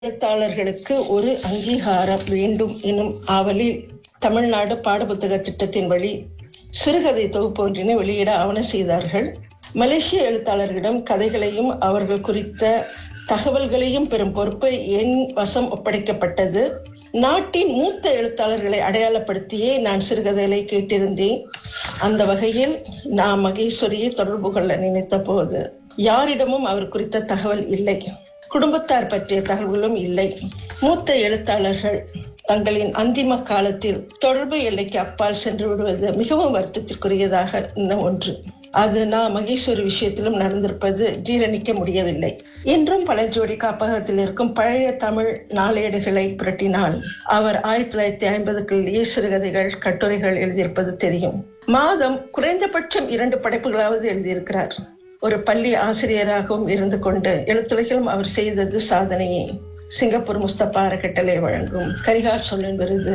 எழுத்தாளர்களுக்கு ஒரு அங்கீகாரம் வேண்டும் எனும் ஆவலில் தமிழ்நாடு பாடப்புத்தக திட்டத்தின் வழி சிறுகதை தொகுப்பு ஒன்றினை வெளியிட ஆவண செய்தார்கள் மலேசிய எழுத்தாளர்களிடம் கதைகளையும் அவர்கள் குறித்த தகவல்களையும் பெறும் பொறுப்பு என் வசம் ஒப்படைக்கப்பட்டது நாட்டின் மூத்த எழுத்தாளர்களை அடையாளப்படுத்தியே நான் சிறுகதைகளை கேட்டிருந்தேன் அந்த வகையில் நான் மகேஸ்வரியை தொடர்பு கொள்ள நினைத்த போது யாரிடமும் அவர் குறித்த தகவல் இல்லை குடும்பத்தார் பற்றிய தகவல்களும் இல்லை மூத்த எழுத்தாளர்கள் தங்களின் அந்திம காலத்தில் தொடர்பு எல்லைக்கு அப்பால் சென்று விடுவது மிகவும் வருத்தத்திற்குரியதாக இன்னும் ஒன்று அது நான் மகேஸ்வரி விஷயத்திலும் நடந்திருப்பது ஜீரணிக்க முடியவில்லை இன்றும் பழஞ்சோடி காப்பகத்தில் இருக்கும் பழைய தமிழ் நாளேடுகளை புரட்டினால் அவர் ஆயிரத்தி தொள்ளாயிரத்தி ஐம்பதுகளிலேயே சிறுகதைகள் கட்டுரைகள் எழுதியிருப்பது தெரியும் மாதம் குறைந்தபட்சம் இரண்டு படைப்புகளாவது எழுதியிருக்கிறார் ஒரு பள்ளி ஆசிரியராகவும் இருந்து கொண்டு எழுத்துலகிலும் அவர் செய்தது சாதனையே சிங்கப்பூர் முஸ்தபா அறக்கட்டளை வழங்கும் கரிகால் சொல்லின் விருது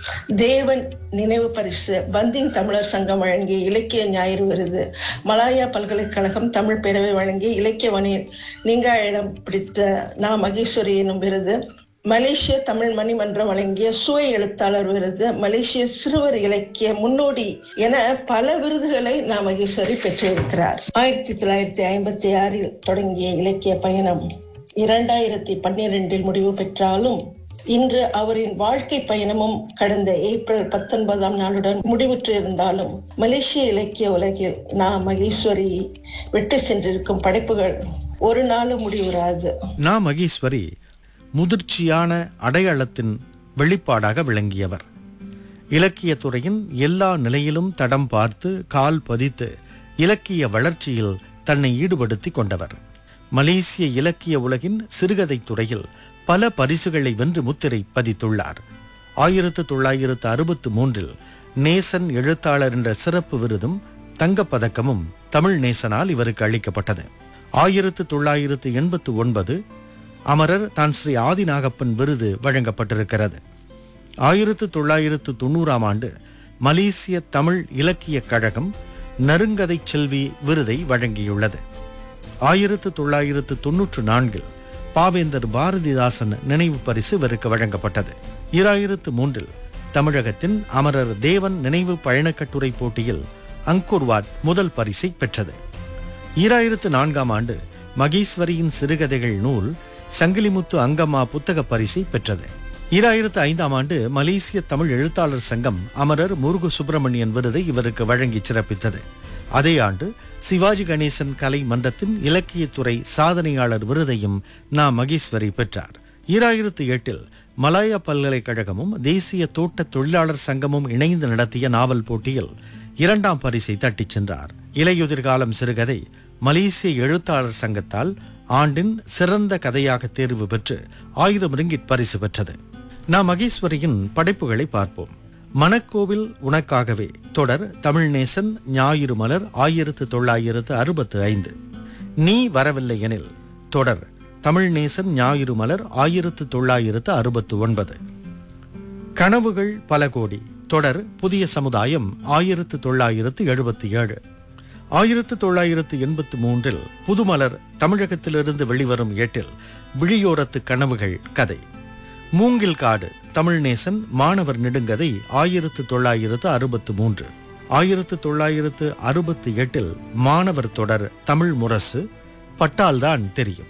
தேவன் நினைவு பரிசு பந்திங் தமிழர் சங்கம் வழங்கிய இலக்கிய ஞாயிறு விருது மலாயா பல்கலைக்கழகம் தமிழ் பேரவை வழங்கிய இலக்கிய வணி நீங்கா இடம் பிடித்த நா மகேஸ்வரி எனும் விருது மலேசிய தமிழ் மணிமன்றம் வழங்கிய சுவை எழுத்தாளர் விருது மலேசிய சிறுவர் இலக்கிய முன்னோடி என பல விருதுகளை நா மகேஸ்வரி பெற்றிருக்கிறார் ஆயிரத்தி தொள்ளாயிரத்தி ஐம்பத்தி ஆறில் தொடங்கிய இலக்கிய பயணம் இரண்டாயிரத்தி பன்னிரெண்டில் முடிவு பெற்றாலும் இன்று அவரின் வாழ்க்கை பயணமும் கடந்த ஏப்ரல் பத்தொன்பதாம் நாளுடன் முடிவுற்று இருந்தாலும் மலேசிய இலக்கிய உலகில் நா மகேஸ்வரி விட்டு சென்றிருக்கும் படைப்புகள் ஒரு நாளும் முடிவுறாது நா மகேஸ்வரி முதிர்ச்சியான அடையாளத்தின் வெளிப்பாடாக விளங்கியவர் இலக்கியத் துறையின் எல்லா நிலையிலும் தடம் பார்த்து கால் பதித்து இலக்கிய வளர்ச்சியில் தன்னை ஈடுபடுத்திக் கொண்டவர் மலேசிய இலக்கிய உலகின் சிறுகதைத் துறையில் பல பரிசுகளை வென்று முத்திரை பதித்துள்ளார் ஆயிரத்து தொள்ளாயிரத்து அறுபத்து மூன்றில் நேசன் எழுத்தாளர் என்ற சிறப்பு விருதும் தங்கப்பதக்கமும் தமிழ் நேசனால் இவருக்கு அளிக்கப்பட்டது ஆயிரத்து தொள்ளாயிரத்து எண்பத்து ஒன்பது அமரர் தான் ஸ்ரீ ஆதிநாகப்பன் விருது வழங்கப்பட்டிருக்கிறது ஆயிரத்து தொள்ளாயிரத்து தொண்ணூறாம் ஆண்டு மலேசிய தமிழ் இலக்கியக் கழகம் நறுங்கதை செல்வி விருதை வழங்கியுள்ளது ஆயிரத்து தொள்ளாயிரத்து தொன்னூற்று நான்கில் பாவேந்தர் பாரதிதாசன் நினைவு பரிசு இவருக்கு வழங்கப்பட்டது இராயிரத்து மூன்றில் தமிழகத்தின் அமரர் தேவன் நினைவு பயணக்கட்டுரை போட்டியில் அங்கூர்வாட் முதல் பரிசை பெற்றது ஈராயிரத்து நான்காம் ஆண்டு மகேஸ்வரியின் சிறுகதைகள் நூல் சங்கிலிமுத்து அங்கம்மா புத்தக பரிசை பெற்றது ஈராயிரத்து ஐந்தாம் ஆண்டு மலேசிய தமிழ் எழுத்தாளர் சங்கம் அமரர் முருகு சுப்பிரமணியன் விருதை இவருக்கு வழங்கி சிறப்பித்தது அதே ஆண்டு சிவாஜி கணேசன் கலை மன்றத்தின் இலக்கியத்துறை சாதனையாளர் விருதையும் நா மகேஸ்வரி பெற்றார் ஈராயிரத்து எட்டில் மலாயா பல்கலைக்கழகமும் தேசிய தோட்ட தொழிலாளர் சங்கமும் இணைந்து நடத்திய நாவல் போட்டியில் இரண்டாம் பரிசை தட்டிச் சென்றார் இலையுதிர் காலம் சிறுகதை மலேசிய எழுத்தாளர் சங்கத்தால் ஆண்டின் சிறந்த கதையாக தேர்வு பெற்று ஆயிரம் ரிங்கிட் பரிசு பெற்றது நாம் மகேஸ்வரியின் படைப்புகளை பார்ப்போம் மணக்கோவில் உனக்காகவே தொடர் தமிழ்நேசன் ஞாயிறு மலர் ஆயிரத்து தொள்ளாயிரத்து அறுபத்து ஐந்து நீ வரவில்லை எனில் தொடர் தமிழ்நேசன் ஞாயிறு மலர் ஆயிரத்து தொள்ளாயிரத்து அறுபத்து ஒன்பது கனவுகள் பல கோடி தொடர் புதிய சமுதாயம் ஆயிரத்து தொள்ளாயிரத்து எழுபத்தி ஏழு ஆயிரத்து தொள்ளாயிரத்து எண்பத்து மூன்றில் புதுமலர் தமிழகத்திலிருந்து வெளிவரும் ஏட்டில் விழியோரத்து கனவுகள் கதை மூங்கில் காடு தமிழ்நேசன் மாணவர் நெடுங்கதை ஆயிரத்து தொள்ளாயிரத்து அறுபத்து மூன்று ஆயிரத்து தொள்ளாயிரத்து அறுபத்தி எட்டில் மாணவர் தொடர் தமிழ் முரசு பட்டால்தான் தெரியும்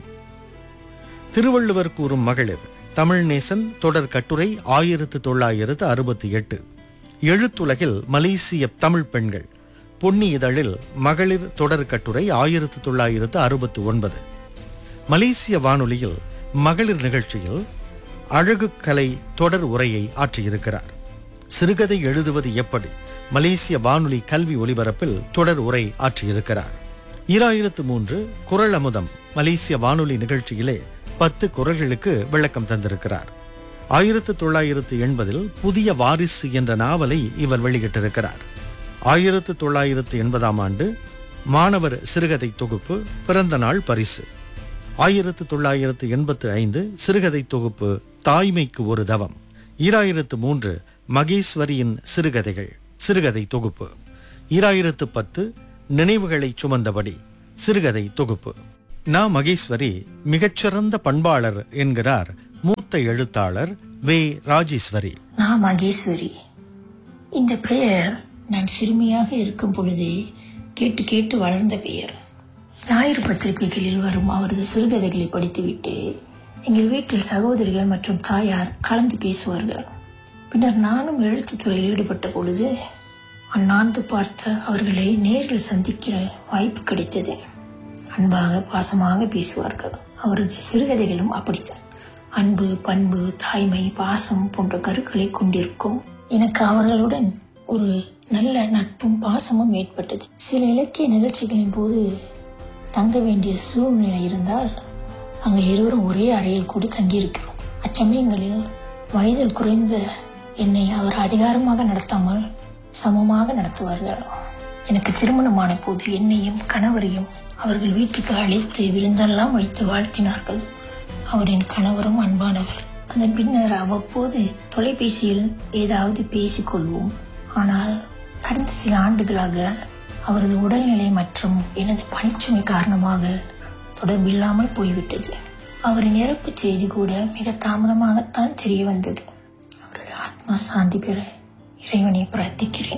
திருவள்ளுவர் கூறும் மகளிர் தமிழ்நேசன் தொடர் கட்டுரை ஆயிரத்து தொள்ளாயிரத்து அறுபத்தி எட்டு எழுத்துலகில் மலேசிய தமிழ் பெண்கள் பொன்னி இதழில் மகளிர் தொடர் கட்டுரை ஆயிரத்து தொள்ளாயிரத்து அறுபத்து ஒன்பது மலேசிய வானொலியில் மகளிர் நிகழ்ச்சியில் அழகு கலை தொடர் உரையை ஆற்றியிருக்கிறார் சிறுகதை எழுதுவது எப்படி மலேசிய வானொலி கல்வி ஒலிபரப்பில் தொடர் உரை ஆற்றியிருக்கிறார் ஈராயிரத்து மூன்று குரல் அமுதம் மலேசிய வானொலி நிகழ்ச்சியிலே பத்து குரல்களுக்கு விளக்கம் தந்திருக்கிறார் ஆயிரத்து தொள்ளாயிரத்து எண்பதில் புதிய வாரிசு என்ற நாவலை இவர் வெளியிட்டிருக்கிறார் ஆயிரத்து தொள்ளாயிரத்து எண்பதாம் ஆண்டு மாணவர் சிறுகதை தொகுப்பு பிறந்த நாள் பரிசு ஆயிரத்து தொள்ளாயிரத்து எண்பத்து ஐந்து சிறுகதை தொகுப்பு தாய்மைக்கு ஒரு தவம் ஈராயிரத்து மூன்று மகேஸ்வரியின் சிறுகதைகள் சிறுகதை தொகுப்பு ஈராயிரத்து பத்து நினைவுகளை சுமந்தபடி சிறுகதை தொகுப்பு நா மகேஸ்வரி மிகச்சிறந்த பண்பாளர் என்கிறார் மூத்த எழுத்தாளர் வே ராஜேஸ்வரி நான் மகேஸ்வரி இந்த பெயர் நான் சிறுமியாக இருக்கும் பொழுதே கேட்டு கேட்டு வளர்ந்த பெயர் ஞாயிறு பத்திரிகைகளில் வரும் அவரது சிறுகதைகளை படித்துவிட்டு எங்கள் வீட்டில் சகோதரிகள் மற்றும் தாயார் கலந்து பேசுவார்கள் பின்னர் நானும் எழுத்துத் துறையில் ஈடுபட்ட பொழுது அந்நாந்து பார்த்த அவர்களை நேரில் சந்திக்கிற வாய்ப்பு கிடைத்தது அன்பாக பாசமாக பேசுவார்கள் அவரது சிறுகதைகளும் அப்படித்தான் அன்பு பண்பு தாய்மை பாசம் போன்ற கருக்களை கொண்டிருக்கும் எனக்கு அவர்களுடன் ஒரு நல்ல நட்பும் பாசமும் ஏற்பட்டது சில இலக்கிய நிகழ்ச்சிகளின் போது தங்க வேண்டிய சூழ்நிலை இருந்தால் நாங்கள் இருவரும் ஒரே அறையில் கூட தங்கியிருக்கிறோம் அச்சமயங்களில் வயதில் குறைந்த என்னை அவர் அதிகாரமாக நடத்தாமல் சமமாக நடத்துவார்கள் எனக்கு திருமணமான போது என்னையும் கணவரையும் அவர்கள் வீட்டுக்கு அழைத்து விருந்தெல்லாம் வைத்து வாழ்த்தினார்கள் அவரின் கணவரும் அன்பானவர் அதன் பின்னர் அவ்வப்போது தொலைபேசியில் ஏதாவது பேசிக் கொள்வோம் ஆனால் கடந்த சில ஆண்டுகளாக அவரது உடல்நிலை மற்றும் எனது பணிச்சுமை காரணமாக தொடர்பில்லாமல் போய்விட்டது அவரின் இறப்பு செய்தி கூட மிக தாமதமாகத்தான் தெரிய வந்தது அவரது ஆத்மா சாந்தி பெற இறைவனை பிரார்த்திக்கிறேன்